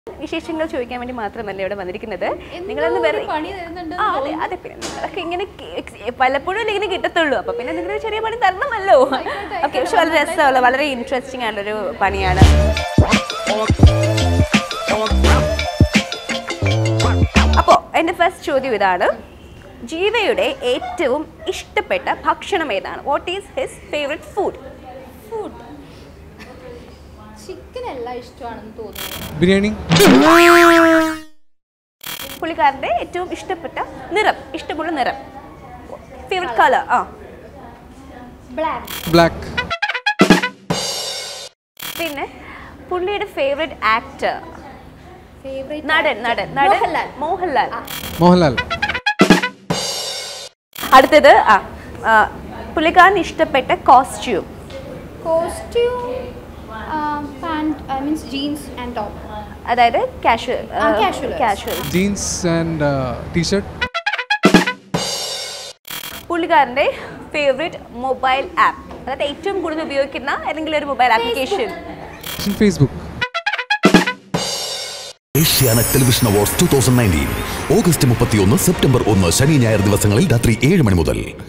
വിശേഷങ്ങൾ ചോദിക്കാൻ വേണ്ടി മാത്രമല്ല ഇവിടെ വന്നിരിക്കുന്നത് നിങ്ങളൊന്ന് എന്തോ ഒരു വെറുതെ പണി തരുന്നുണ്ട് ആ അതെ അതെ പിന്നെ നിങ്ങളൊക്കെ ഇങ്ങനെ കേ- പലപ്പോഴും അല്ലേ ഇങ്ങനെ കിട്ടത്തുള്ളൂ അപ്പൊ പിന്നെ നിങ്ങൾ ചെറിയ പണി തരണമല്ലോ ഓക്കെ പക്ഷെ വളരെ രസമുള്ള വളരെ ഇൻട്രസ്റ്റിംഗ് ആയിട്ടുള്ളൊരു പണിയാണ് അപ്പോൾ എൻ്റെ ഫസ്റ്റ് ചോദ്യം ഇതാണ് ജീവയുടെ ഏറ്റവും ഇഷ്ടപ്പെട്ട ഭക്ഷണം ഏതാണ് what is his favourite food food chicken എല്ലാം ഇഷ്ടമാണെന്ന് തോന്നുന്നു ബിരിയാണി പുള്ളിക്കാരൻ്റെ ഏറ്റവും ഇഷ്ടപ്പെട്ട നിറം ഇഷ്ടമുള്ള നിറം ഫേവറേറ്റ് കളർ ആ ബ്ലാക്ക് ബ്ലാക്ക് പിന്നെ പുള്ളിയുടെ ഫേവറേറ്റ് ആക്ടർ ഫേവറേറ്റ് നടൻ നടൻ നടൻ മോഹൻലാൽ മോഹൻലാൽ മോഹൻലാൽ അടുത്തത് ആ ആ, പുള്ളിക്കാരന് ഇഷ്ടപ്പെട്ട costume costume pant I means jeans and top അതായത് കാഷ്വൽ ആ, casual. Casual jeans and T shirt പുള്ളിക്കാരൻ്റെ ഫേവറേറ്റ് മൊബൈൽ ആപ്പ് അതായത് ഏറ്റവും കൂടുതൽ ഉപയോഗിക്കുന്ന ഏതെങ്കിലും ഒരു mobile application Facebook Asianet television awards two thousand nineteen August മുപ്പത്തിയൊന്ന് സെപ്റ്റംബർ ഒന്ന് ശനി ഞായർ ദിവസങ്ങളിൽ രാത്രി ഏഴ് മണി മുതൽ